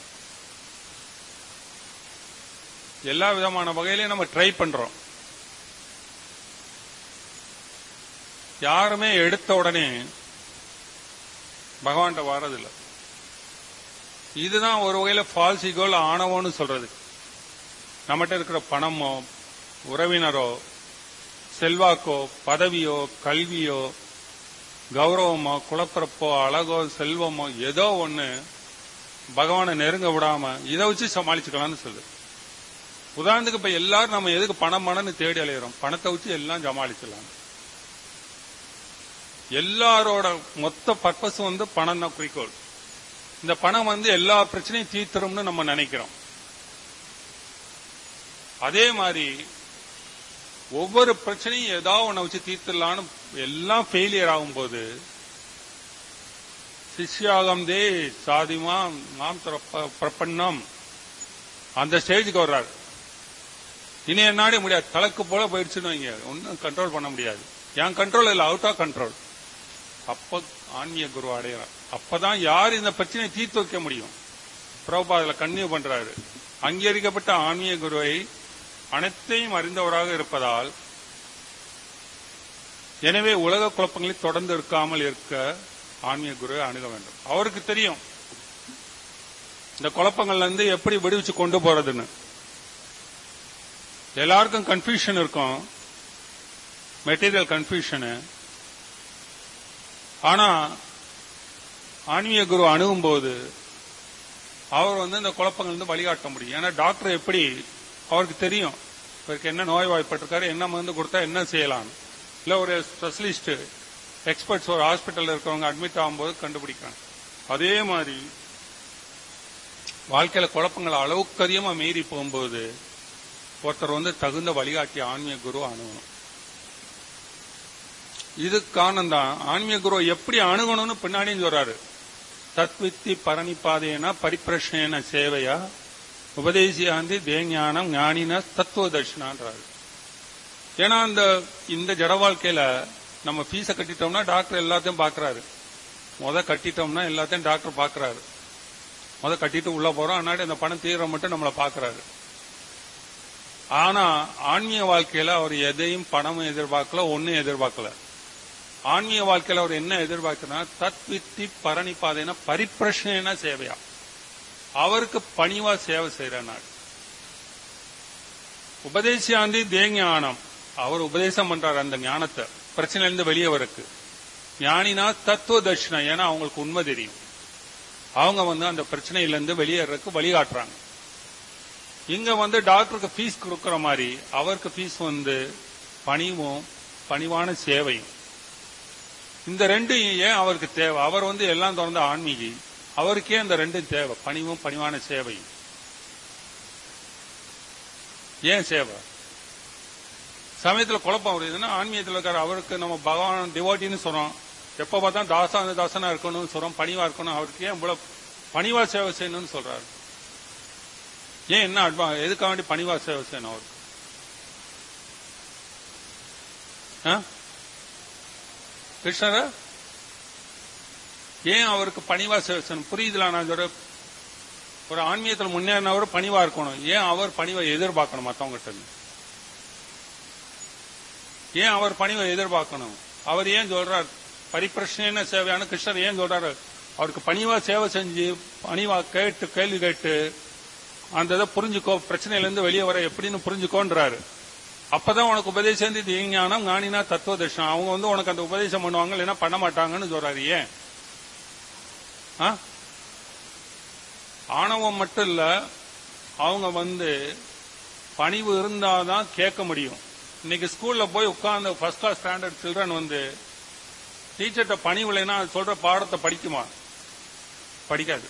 எல்லா விதமான வகையிலையும் நம்ம ட்ரை பண்றோம் யாருமே எடுத்த உடனே பகவான்கிட்ட வர்றதில்லை இதுதான் ஒரு வகையில ஃபால்ஸ் ஈகோல் ஆணவம்னு சொல்றது நம்மகிட்ட இருக்கிற பணமோ உறவினரோ செல்வாக்கோ பதவியோ கல்வியோ கௌரவமோ குலப்பிறப்போ அழகோ செல்வமோ ஏதோ ஒண்ணு பகவானை நெருங்க விடாம இதை வச்சு சமாளிச்சுக்கலாம்னு சொல்லு உதாரணத்துக்கு இப்ப எல்லாரும் நம்ம எதுக்கு பணம் பணம்னு தேடி அலையிறோம் பணத்தை வச்சு எல்லாம் சமாளிச்சிடலாம் எல்லாரோட மொத்த பர்பஸ் வந்து பணம் தான் குறிக்கோள் இந்த பணம் வந்து எல்லா பிரச்சனையும் தீர்த்துரும்னு நம்ம நினைக்கிறோம் அதே மாதிரி ஒவ்வொரு பிரச்சனையும் ஏதாவது ஒண்ண வச்சு தீர்த்துடலான்னு எல்லாம் ஃபெயிலியர் ஆகும்போது சிஷ்யாகம் தே சாதிமா நாம் திறப்ப- பிரபன்னம் அந்த ஸ்டேஜுக்கு வர்றாரு இனி என்னாடி முடியாது தலக்கு போல போயிடுச்சுன்னு வைங்க ஒன்னும் கண்ட்ரோல் பண்ண முடியாது என் கண்ட்ரோல் இல்ல அவுட் ஆஃப் கண்ட்ரோல் அப்ப ஆன்மீக குரு அடையறார் அப்பதான் யார் இந்த பிரச்சனையை தீர்த்து வைக்க முடியும் பிரபுபாதில கன்னியூ பண்றாரு அங்கீகரிக்கப்பட்ட ஆன்மீக குருவை அனைத்தையும் அறிந்தவராக இருப்பதால் எனவே உலக குழப்பங்களில் தொடர்ந்து இருக்காமல் இருக்க ஆன்மீக குருவை அணுக வேண்டும் அவருக்கு தெரியும் இந்த குழப்பங்கள்ல இருந்து எப்படி விடுவிச்சு கொண்டு போறதுன்னு எல்லாருக்கும் கன்ஃபியூஷன் இருக்கும் மெட்டீரியல் கன்ஃபியூஷனு ஆனா ஆன்மீக குரு அணுகும் போது அவர் வந்து இந்த குழப்பங்கள் இருந்து வழிகாட்ட முடியும் ஏன்னா டாக்டர் எப்படி அவருக்கு தெரியும் இவருக்கு என்ன நோய் வாய்ப்பட்டிருக்காரு என்ன மருந்து கொடுத்தா என்ன செய்யலாம் இல்ல ஒரு ஸ்பெஷலிஸ்ட் எக்ஸ்பர்ட்ஸ் ஒரு ஹாஸ்பிட்டல்ல இருக்கவங்க அட்மிட் ஆகும்போது கண்டுபிடிக்கிறாங்க அதே மாதிரி வாழ்க்கையில குழப்பங்கள் அளவுக்கு அதிகமா மீறி போகும்போது ஒருத்தர் வந்து தகுந்த வழிகாட்டி ஆன்மீக குரு அணுகணும் இது காரணம் தான் ஆன்மீக குரு எப்படி அணுகணும்னு பின்னாடியும் சொல்றாரு தத்வித்தி பரணிப்பாதையனா பரிப்பிரஷ்ன சேவையா உபதேசியாந்தி தேஞானம் ஞானின தத்துவ தர்ஷனான்றாரு ஏன்னா அந்த இந்த ஜட வாழ்க்கையில நம்ம ஃபீஸை கட்டிட்டோம்னா டாக்டர் எல்லாத்தையும் பாக்குறாரு முத கட்டிட்டோம்னா எல்லாத்தையும் டாக்டர் பாக்குறாரு முத கட்டிட்டு உள்ள போறோம் அன்னாடி அந்த பணம் தீர மட்டும் நம்மளை பாக்குறாரு ஆனா ஆன்மீக வாழ்க்கையில அவர் எதையும் பணமும் எதிர்பார்க்கல ஒன்னும் எதிர்பார்க்கல ஆன்மீக வாழ்க்கையில அவர் என்ன எதிர்பார்க்கிறார் தத்வித்தி பரணிப்பாதைனா பரிப்பிரஷ்னா சேவையா அவருக்கு பணிவா சேவை செய்யற நாள் உபதேசியாந்தி தேஞானம் அவர் உபதேசம் பண்றாரு அந்த ஞானத்தை பிரச்சனையில இருந்து வெளியே வரக்கு ஞானினா தத்துவ தர்ஷனம் ஏன்னா அவங்களுக்கு உண்மை தெரியும் அவங்க வந்து அந்த பிரச்சனையில இருந்து வெளியேறதுக்கு வழிகாட்டுறாங்க இங்க வந்து டாக்டருக்கு ஃபீஸ் கொடுக்கற மாதிரி அவருக்கு ஃபீஸ் வந்து பணிவும் பணிவான சேவையும் இந்த ரெண்டும் ஏன் அவருக்கு தேவை அவர் வந்து எல்லாம் திறந்த ஆன்மீகி அவருக்கே அந்த ரெண்டும் தேவை பணிவும் பணிவான சேவையும் ஏன் சேவை சமயத்துல குழப்பம் வருதுன்னா ஆன்மீகத்தில் இருக்காரு அவருக்கு நம்ம பகவான் டிவோட்டின்னு சொல்றோம் எப்ப பார்த்தா தாசா தாசனா இருக்கணும்னு சொல்றோம் பணிவா இருக்கணும் அவருக்கு ஏன் இவ்வளவு பணிவா சேவை செய்யணும்னு சொல்றாரு ஏன் என்ன அட்வா எதுக்காக வேண்டி பணிவா சேவை செய்யணும் அவருக்கு ஆ? கிருஷ்ணர ஏன் அவருக்கு பணிவா சேவை செய்யணும் புரியுதுல நான் சொல்ற ஒரு ஆன்மீகத்தில் முன்னேறினவர் பணிவா இருக்கணும் ஏன் அவர் பணிவை எதிர்பார்க்கணும் மத்தவங்கிட்ட இருந்து? ஏன் அவர் பணிவை எதிர்பார்க்கணும் அவர் ஏன் சொல்றார் பரிப்பிரஷ்ன சேவையான கிருஷ்ணர் ஏன் சொல்றாரு அவருக்கு பணிவா சேவை செஞ்சு பணிவா கேட்டு கேள்வி கேட்டு அந்த இதை புரிஞ்சுக்கோ பிரச்சனையில இருந்து வெளியே வர எப்படின்னு புரிஞ்சுக்கோன்றாரு அப்பதான் உனக்கு உபதேசம் ஞானம் ஞானினா தத்துவ தர்ஷனம் அவங்க வந்து உனக்கு அந்த உபதேசம் பண்ணுவாங்க இல்லைன்னா பண்ண மாட்டாங்கன்னு சொல்றாரு ஏன் ஆ? ஆணவம் மட்டும் இல்ல அவங்க வந்து பணிவு இருந்தாதான் கேட்க முடியும் இன்னைக்கு ஸ்கூல்ல போய் உட்கார்ந்து ஃபர்ஸ்ட் கிளாஸ் ஸ்டாண்டர்ட் சில்ட்ரன் வந்து டீச்சர்கிட்ட பணிவு இல்லைன்னா அது சொல்ற பாடத்தை படிக்குமா படிக்காது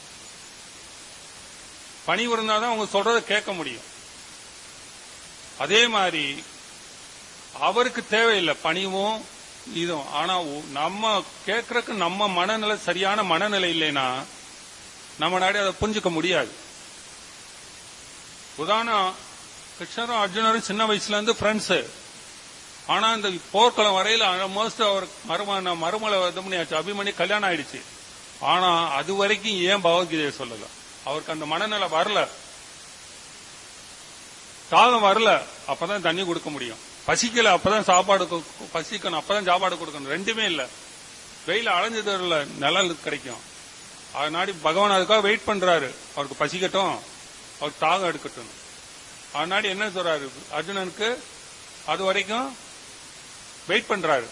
பணிவு இருந்தாதான் அவங்க சொல்றதை கேட்க முடியும் அதே மாதிரி அவருக்கு தேவையில்லை பணிவும் இதுவும் ஆனா உ- நம்ம கேட்கறதுக்கு நம்ம மனநிலை சரியான மனநிலை இல்லைன்னா நம்ம நாடி அதை புரிஞ்சுக்க முடியாது உதாரணம் கிருஷ்ணரும் அர்ஜுனரும் சின்ன வயசுல இருந்து ஃப்ரெண்ட்ஸ் ஆனா இந்த போர்க்களம் வரையில ஆல்மோஸ்ட் அவர் மரும மருமலை இது பண்ணியாச்சு அபிமன்யு கல்யாணம் ஆயிடுச்சு ஆனா அது வரைக்கும் ஏன் பகவத்கீதையை சொல்லல அவருக்கு அந்த மனநிலை வரல தாகம் வரல அப்பதான் தண்ணி கொடுக்க முடியும் பசிக்கல அப்பதான் சாப்பாடு கு- பசிக்கணும் அப்பதான் சாப்பாடு கொடுக்கணும் ரெண்டுமே இல்ல வெயில் அலைஞ்சது இல்ல நிழல் கிடைக்கும் அதனாடி பகவான் அதுக்காக வெயிட் பண்றாரு அவருக்கு பசிக்கட்டும் அவருக்கு தாகம் எடுக்கட்டும் அதனாடி என்ன சொல்றாரு அர்ஜுனனுக்கு அது வரைக்கும் வெயிட் பண்றாரு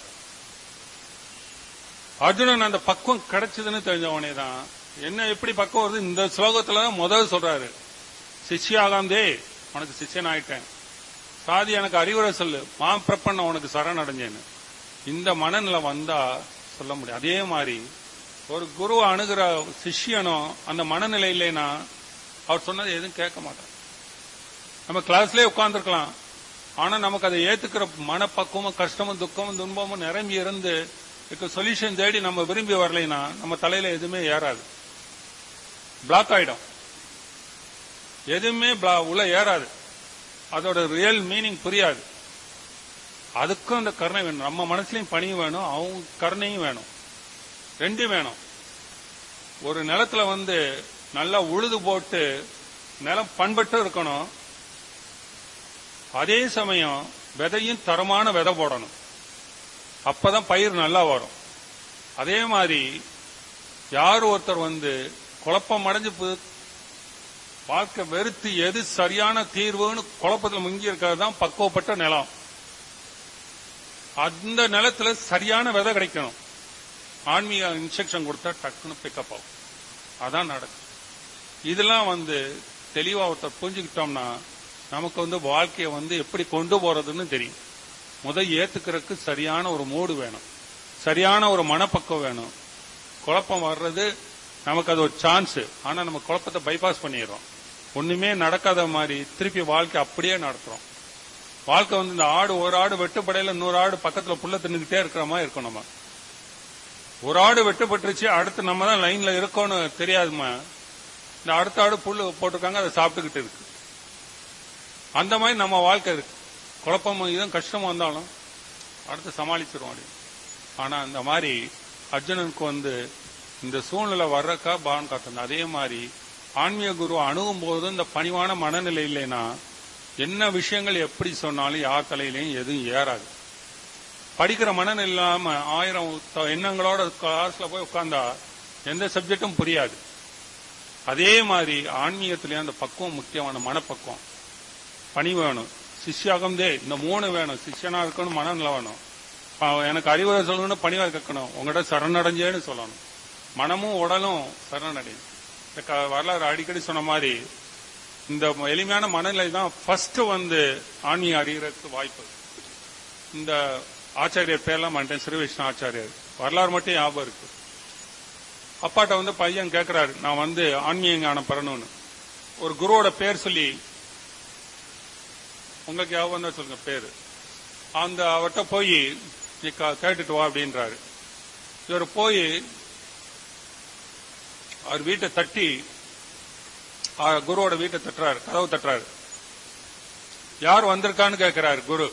அர்ஜுனன் அந்த பக்குவம் கிடைச்சதுன்னு தெரிஞ்சவனே தான் என்ன எப்படி பக்குவம் வருது இந்த ஸ்லோகத்துல முதல் சொல்றாரு சிஷ்யாகாந்தே உனக்கு சிஷ்யன் ஆயிட்டேன் சாதி எனக்கு அறிவுரை சொல்லு மா பிரப்பண்ண உனக்கு சரண் அடைஞ்சேன்னு இந்த மனநிலை வந்தா சொல்ல முடியும் அதே மாதிரி ஒரு குரு அணுகிற சிஷ்யனும் அந்த மனநிலை இல்லைன்னா அவர் சொன்னது எதுவும் கேட்க மாட்டார் நம்ம கிளாஸ்லயே உட்கார்ந்துருக்கலாம் ஆனா நமக்கு அதை ஏத்துக்கிற மனப்பக்குவமும் கஷ்டமும் துக்கமும் துன்பமும் நிரம்பி இருந்து இதுக்கு சொல்யூஷன் தேடி நம்ம விரும்பி வரலைன்னா நம்ம தலையில எதுவுமே ஏறாது பிளாக் ஆயிடும் எதுவுமே bla- உள்ள ஏறாது அதோட ரியல் மீனிங் புரியாது அதுக்கும் அந்த கருணை வேணும் நம்ம மனசுலயும் பணியும் வேணும் அவங்க கருணையும் வேணும் ரெண்டும் வேணும் ஒரு நிலத்துல வந்து நல்லா உழுது போட்டு நிலம் பண்பட்டு இருக்கணும் அதே சமயம் விதையும் தரமான விதை போடணும் அப்பதான் பயிர் நல்லா வரும் அதே மாதிரி யார் ஒருத்தர் வந்து குழப்பம் அடைஞ்சு பு- வாழ்க்கை வெறுத்து எது சரியான தீர்வுன்னு குழப்பத்தில் முங்கி இருக்கிறது தான் பக்குவப்பட்ட நிலம் அந்த நிலத்துல சரியான விதை கிடைக்கணும் ஆன்மீக இன்ஸ்ட்ரக்ஷன் கொடுத்தா டக்குன்னு பிக்கப் ஆகும் அதான் நடக்கும் இதெல்லாம் வந்து தெளிவா ஒருத்தர் புரிஞ்சுக்கிட்டோம்னா நமக்கு வந்து வாழ்க்கையை வந்து எப்படி கொண்டு போறதுன்னு தெரியும் முதல் ஏத்துக்கிறதுக்கு சரியான ஒரு மூடு வேணும் சரியான ஒரு மனப்பக்குவம் வேணும் குழப்பம் வர்றது நமக்கு அது ஒரு சான்ஸ் ஆனா நம்ம குழப்பத்தை பைபாஸ் பண்ணிடுறோம் ஒண்ணுமே நடக்காத மாதிரி திருப்பி வாழ்க்கை அப்படியே நடத்துறோம் வாழ்க்கை வந்து இந்த ஆடு ஒரு ஆடு வெட்டுப்படையில இன்னொரு ஆடு பக்கத்துல புல்ல தின்னுக்கிட்டே இருக்கிற மாதிரி இருக்கும் நம்ம ஒரு ஆடு வெட்டுப்பட்டுருச்சு அடுத்து நம்ம தான் லைன்ல இருக்கோம்னு தெரியாதுமா இந்த அடுத்த ஆடு புல்லு போட்டிருக்காங்க அதை சாப்பிட்டுக்கிட்டு இருக்கு அந்த மாதிரி நம்ம வாழ்க்கை இருக்கு குழப்பமும் இதுவும் கஷ்டமும் வந்தாலும் அடுத்து சமாளிச்சிருவோம் அப்படி ஆனா இந்த மாதிரி அர்ஜுனனுக்கு வந்து இந்த சூழ்நிலை வர்றக்கா பகவான் காத்தது அதே மாதிரி ஆன்மீக குரு அணுகும் போது இந்த பணிவான மனநிலை இல்லைன்னா என்ன விஷயங்கள் எப்படி சொன்னாலும் யார் தலையிலையும் எதுவும் ஏறாது படிக்கிற மனநிலை இல்லாம ஆயிரம் த- எண்ணங்களோட கிளாஸ்ல போய் உட்கார்ந்தா எந்த சப்ஜெக்டும் புரியாது அதே மாதிரி ஆன்மீகத்திலேயே அந்த பக்குவம் முக்கியமான மனப்பக்குவம் பணி வேணும் சிஷ்யாகம்தே இந்த மூணு வேணும் சிஷ்யனா இருக்கணும் மனநிலை வேணும் ப- எனக்கு அறிவுரை சொல்லணும்னு பணிவா கேட்கணும் உங்கள்கிட்ட சரணடைஞ்சேன்னு சொல்லணும் மனமும் உடலும் சரணடையும் இந்த க- வரலாறு அடிக்கடி சொன்ன மாதிரி இந்த எளிமையான மனநிலை தான் ஃபர்ஸ்ட் வந்து ஆன்மீக அறிகிறதுக்கு வாய்ப்பு இந்த ஆச்சாரியர் பேர்லாம் மாட்டேன் ஸ்ரீவிஷ்ணு ஆச்சாரியர் வரலாறு மட்டும் ஞாபகம் இருக்கு அப்பாட்ட வந்து பையன் கேட்கிறாரு நான் வந்து ஆன்மீக ஞானம் பெறணும்னு ஒரு குருவோட பேர் சொல்லி உங்களுக்கு ஞாபகம் தான் சொல்லுங்க பேரு அந்த அவர்கிட்ட போய் நீ க- கேட்டுட்டு வா அப்படின்றாரு இவர் போய் அவர் வீட்டை தட்டி ஆ, குருவோட வீட்டை தட்டுறாரு கதவு தட்டுறாரு யார் வந்திருக்கான்னு கேட்கிறாரு குரு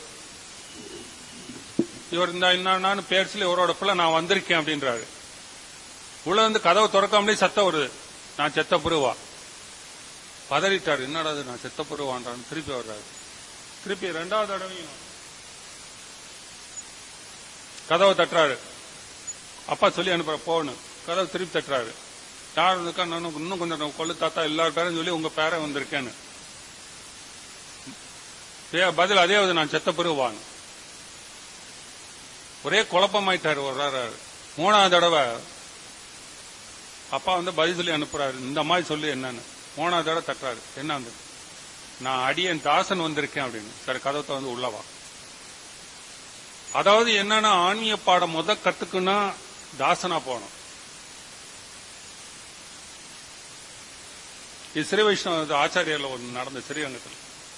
இவர் இந்த என்னன்னு பேர் சொல்லி இவரோட பிள்ளை நான் வந்திருக்கேன் அப்படின்றாரு உள்ள வந்து கதவை திறக்காமலே சத்தம் வருது நான் செத்த புருவா பதறிட்டாரு என்னடா இது நான் செத்த புருவான்றான்னு திருப்பி வர்றாரு திருப்பி ரெண்டாவது தடவையும் கதவை தட்டுறாரு அப்பா சொல்லி அனுப்புற போன்னு கதவை திருப்பி தட்டுறாரு யார் இருக்கா நான் இன்னும் கொஞ்சம் கொள்ளு தாத்தா எல்லார் பேரும் சொல்லி உங்க பேரை வந்திருக்கேன்னு பே- பதில் அதே வந்து நான் செத்த பிறகுவான் ஒரே குழப்பமாயிட்டாரு வர்றாரு மூணாவது தடவை அப்பா வந்து பதில் சொல்லி அனுப்புறாரு இந்த மாதிரி சொல்லு என்னன்னு மூணாவது தடவை தட்டுறாரு என்ன வந்து நான் அடியன் தாசன் வந்திருக்கேன் அப்படின்னு சரி கதவை வந்து உள்ளவா அதாவது என்னன்னா ஆன்மீக பாடம் முத கத்துக்குன்னா தாசனா போகணும் இது ஸ்ரீ வைஷ்ணவ ஆச்சாரியர்ல ஒன்று நடந்த ஸ்ரீரங்கத்தில்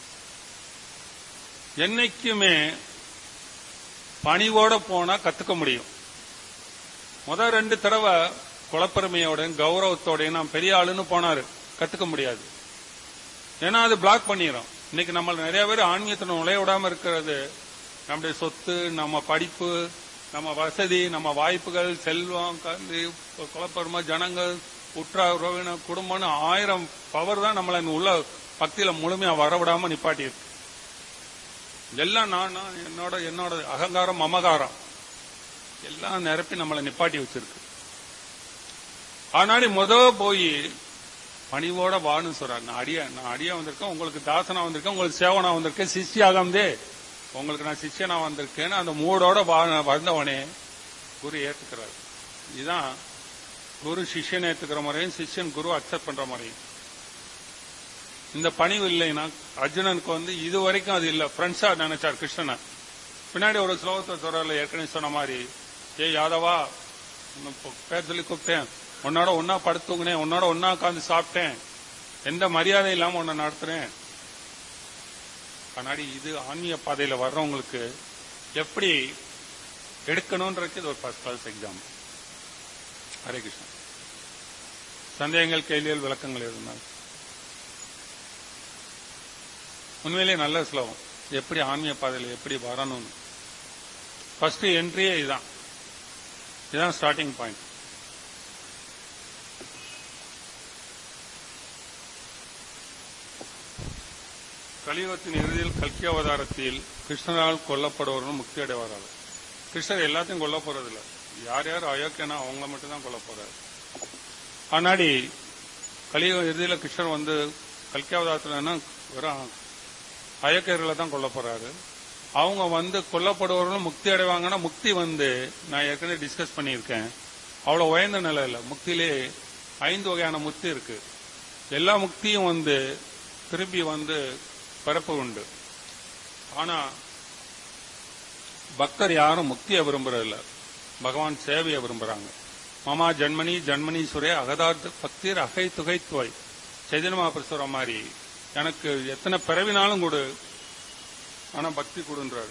என்னைக்குமே பணிவோட போனா கத்துக்க முடியும் முத ரெண்டு தடவை குலப்பெருமையோடையும் கௌரவத்தோடையும் நான் பெரிய ஆளுன்னு போனாரு கத்துக்க முடியாது ஏன்னா அது பிளாக் பண்ணிடும் இன்னைக்கு நம்ம நிறைய பேர் ஆன்மீகத்தில் நுழைய விடாம இருக்கிறது நம்முடைய சொத்து நம்ம படிப்பு நம்ம வசதி நம்ம வாய்ப்புகள் செல்வம் கல்வி குலப்பெருமை ஜனங்கள் உற்றார் உறவினர் குடும்பம்னு ஆயிரம் பவர் தான் நம்மளை இங்க உள்ள பக்தியில முழுமையா வரவிடாம நிப்பாட்டி இருக்கு எல்லாம் நான் நான் என்னோட என்னோட அகங்காரம் மமகாரம் எல்லாம் நிரப்பி நம்மளை நிப்பாட்டி வச்சிருக்கு ஆனாடி முத போய் பணிவோட வான்னு சொல்றாங்க நான் அடியா நான் அடியா வந்திருக்கேன் உங்களுக்கு தாசனா வந்திருக்கேன் உங்களுக்கு சேவனா வந்திருக்கேன் சிஷ்யாகாமதே உங்களுக்கு நான் சிஷ்யனா வந்திருக்கேன்னு அந்த மூடோட வா- வந்தவனே குரு ஏத்துக்கிறார் இதுதான் குரு சிஷ்யனை ஏத்துக்கிற முறையும் சிஷ்யன் குரு அக்செப்ட் பண்ற முறையும் இந்த பணிவு இல்லைன்னா அர்ஜுனனுக்கு வந்து இது வரைக்கும் அது இல்ல ஃப்ரெண்ட்ஸா நினைச்சார் கிருஷ்ணனை பின்னாடி ஒரு ஸ்லோகத்தை சொல்றாருல ஏற்கனவே சொன்ன மாதிரி ஏ யாதவா உன்னை பு- பேர் சொல்லி கூப்பிட்டேன் உன்னோட ஒன்னா படுத்துங்கினேன் உன்னோட ஒன்னா உட்காந்து சாப்பிட்டேன் எந்த மரியாதை இல்லாம உன்னை நடத்துறேன் கண்ணாடி இது ஆன்மீக பாதையில வர்றவங்களுக்கு எப்படி எடுக்கணும்ன்றது இது ஒரு first class exam Hare Krishna சந்தேகங்கள் கேள்விகள் விளக்கங்கள் இருந்தால் உண்மையிலேயே நல்ல ஸ்லோகம் எப்படி ஆன்மீக பாதையில் எப்படி வரணும்னு ஃபர்ஸ்ட் என்ட்ரியே இதுதான் இதுதான் ஸ்டார்டிங் பாயிண்ட் கலியுகத்தின் இறுதியில் கல்கி அவதாரத்தில் கிருஷ்ணரால் கொல்லப்படுவரும் முக்தி அடைவார்கள் கிருஷ்ணர் எல்லாத்தையும் கொல்ல போறதில்ல யார் யார் அயோக்கியனா அவங்கள மட்டும் தான் கொல்ல போறாரு ஆனாடி கலியுக இறுதியில் கிருஷ்ணர் வந்து கல்கி அவதாரத்தில் வெறும் அயோக்கியர்களை தான் கொல்ல போறாரு அவங்க வந்து கொல்லப்படுவவர்களும் முக்தி அடைவாங்கன்னா முக்தி வந்து நான் ஏற்கனவே டிஸ்கஸ் பண்ணியிருக்கேன் அவ்வளவு உயர்ந்த நிலை இல்லை முக்தியிலே ஐந்து வகையான முக்தி இருக்கு எல்லா முக்தியும் வந்து திருப்பி வந்து பிறப்பு உண்டு ஆனா பக்தர் யாரும் முக்தியை விரும்புறதில்ல பகவான் சேவையை விரும்புறாங்க மாமா ஜன்மனி ஜன்மனீஸ்வரே அகதார்த்த பக்திர் அகை துகை துவை சைதன்ய மகாபுரு சொல்ற மாதிரி எனக்கு எத்தனை பிறவினாலும் கொடு ஆனா பக்தி கொடுன்றாரு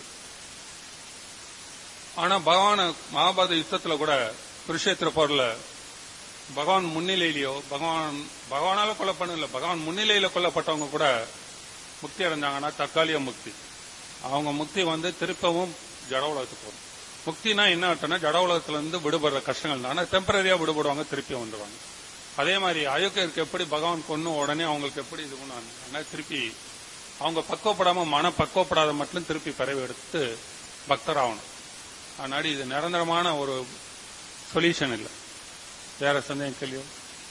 ஆனா பகவான மகாபாரத யுத்தத்துல கூட குருஷேத்திர போர்ல பகவான் முன்னிலையிலயோ பகவான் பகவானால கொலை பண்ணல பகவான் முன்னிலையில கொல்லப்பட்டவங்க கூட முக்தி அடைஞ்சாங்கன்னா தற்காலிக முக்தி அவங்க முக்தி வந்து திருப்பவும் ஜட உலகத்துக்கு போகும் முக்தினா என்ன அர்த்தம்னா ஜட உலகத்துல இருந்து விடுபடுற கஷ்டங்கள் தான் டெம்பரரியா விடுபடுவாங்க திருப்பி வந்துடுவாங்க அதே மாதிரி அயோக்கியருக்கு எப்படி பகவான் கொன்னு உடனே அவங்களுக்கு எப்படி இது பண்ணுவாங்க ஆனா திருப்பி அவங்க பக்குவப்படாம மன பக்குவப்படாத மட்டும் திருப்பி பிறவி எடுத்து பக்தர் ஆகணும் அதனால இது நிரந்தரமான ஒரு சொல்யூஷன் இல்லை வேற சந்தேகம் கேள்வியோ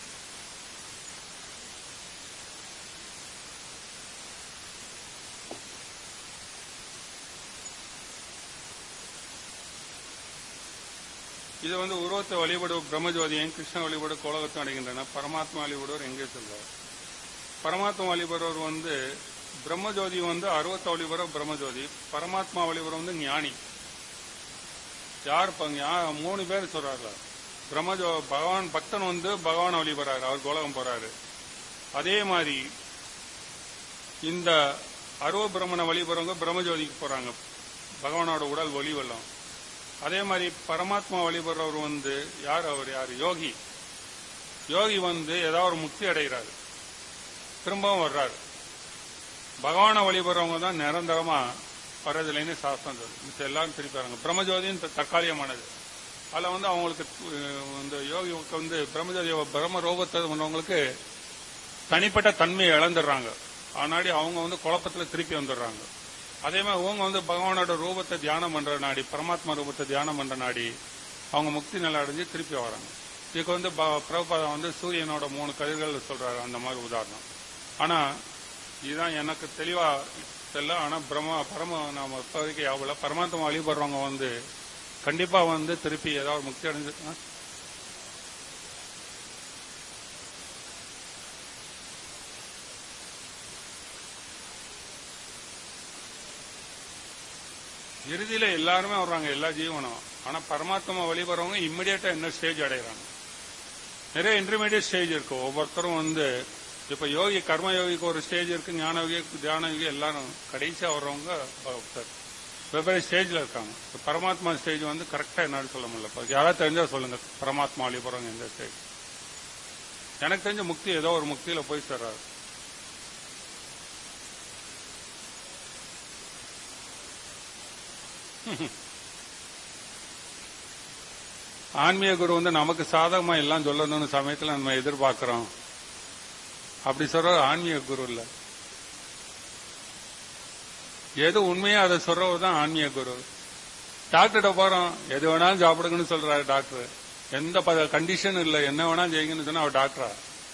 இது வந்து உருவத்தை வழிபடு பிரம்மஜோதியும் கிருஷ்ண வழிபடு கோலகத்தும் அடைகின்றன பரமாத்மா வழிபடுவர் எங்கே செல்வார் பரமாத்மா வழிபடுவர் வந்து பிரம்மஜோதி வந்து அருவத்தை வழிபடுற பிரம்மஜோதி பரமாத்மா வழிபடுற வந்து ஞானி யார் இப்ப ஞா- மூணு பேர் சொல்றாரு பிரம்மஜோ பகவான் பக்தன் வந்து பகவான் வழிபடுறாரு அவர் கோலகம் போறாரு அதே மாதிரி இந்த அருவ பிரம்மனை வழிபடுறவங்க பிரம்மஜோதிக்கு போறாங்க பகவானோட உடல் ஒளி வெள்ளம் அதே மாதிரி பரமாத்மா வழிபடுறவர் வந்து யார் அவர் யார் யோகி யோகி வந்து ஏதாவது ஒரு முக்தி அடைகிறாரு திரும்பவும் வர்றாரு பகவானை வழிபடுறவங்க தான் நிரந்தரமா வர்றதில்லைன்னு சாஸ்திரம் சொல்லுது மிச்சம் எல்லாரும் திருப்பி வராங்க பிரம்மஜோதியும் த- தற்காலிகமானது அதில் வந்து அவங்களுக்கு அஹ், இந்த யோகிக்கு வந்து பிரம்மஜோதி பிரம்ம ரோபத்தை பண்ணவங்களுக்கு தனிப்பட்ட தன்மையை இழந்துடுறாங்க ஆனாடி அவங்க வந்து குழப்பத்துல திருப்பி வந்துடுறாங்க அதே மாதிரி அவங்க வந்து பகவானோட ரூபத்தை தியானம் பண்ற நாடி பரமாத்மா ரூபத்தை தியானம் பண்ற நாடி அவங்க முக்தி நிலை அடைஞ்சு திருப்பி வராங்க இதுக்கு வந்து ப- பிரபுபாதா வந்து சூரியனோட மூணு கதிர்கள் சொல்றாரு அந்த மாதிரி உதாரணம் ஆனா இதுதான் எனக்கு தெளிவா தெரியல ஆனா பிரம்ம பரம நாம இப்போதைக்கு யாவில் பரமாத்மா வழிபடுறவங்க வந்து கண்டிப்பா வந்து திருப்பி ஏதாவது முக்தி அடைஞ்சு ஆ? இறுதியில எல்லாருமே வர்றாங்க எல்லா ஜீவனும் ஆனா பரமாத்மா வழிபடுறவங்க இம்மிடியேட்டா என்ன ஸ்டேஜ் அடைகிறாங்க நிறைய இன்டர்மீடியட் ஸ்டேஜ் இருக்கு ஒவ்வொருத்தரும் வந்து இப்ப யோகி கர்ம யோகிக்கு ஒரு ஸ்டேஜ் இருக்கு ஞான யோகி தியான யோகி எல்லாரும் கடைசியா வர்றவங்க ஒருத்தர் வெவ்வேறு ஸ்டேஜ்ல இருக்காங்க இப்ப பரமாத்மா ஸ்டேஜ் வந்து கரெக்டா என்னால சொல்ல முடியல இப்ப யாராவது தெரிஞ்சா சொல்லுங்க பரமாத்மா வழிபடுறவங்க எந்த ஸ்டேஜ் எனக்கு தெரிஞ்ச முக்தி ஏதோ ஒரு முக்தியில போய் சேர்றாரு ஆன்மீக குரு வந்து நமக்கு சாதகமா எல்லாம் சொல்லணும்னு சமயத்துல நம்ம எதிர்பார்க்கிறோம் அப்படி சொல்ற ஆன்மீக குரு இல்ல எது உண்மையா அதை சொல்றவர் தான் ஆன்மீக குரு டாக்டர்கிட்ட போறோம் எது வேணாலும் சாப்பிடுங்கன்னு சொல்றாரு டாக்டர் எந்த கண்டிஷன் இல்ல என்ன வேணாலும் செய்யுங்கன்னு சொன்னா அவர் டாக்டரா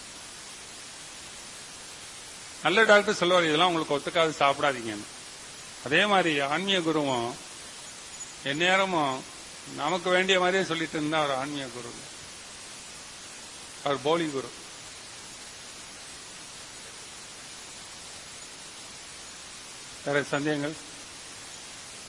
நல்ல டாக்டர் சொல்லுவார் இதெல்லாம் உங்களுக்கு ஒத்துக்காது சாப்பிடாதீங்கன்னு அதே மாதிரி ஆன்மீக குருவும் எந்நேரமும் நமக்கு வேண்டிய மாதிரியே சொல்லிட்டு இருந்தா அவர் ஆன்மீக குரு அவர் போலி குரு வேற சந்தேகங்கள்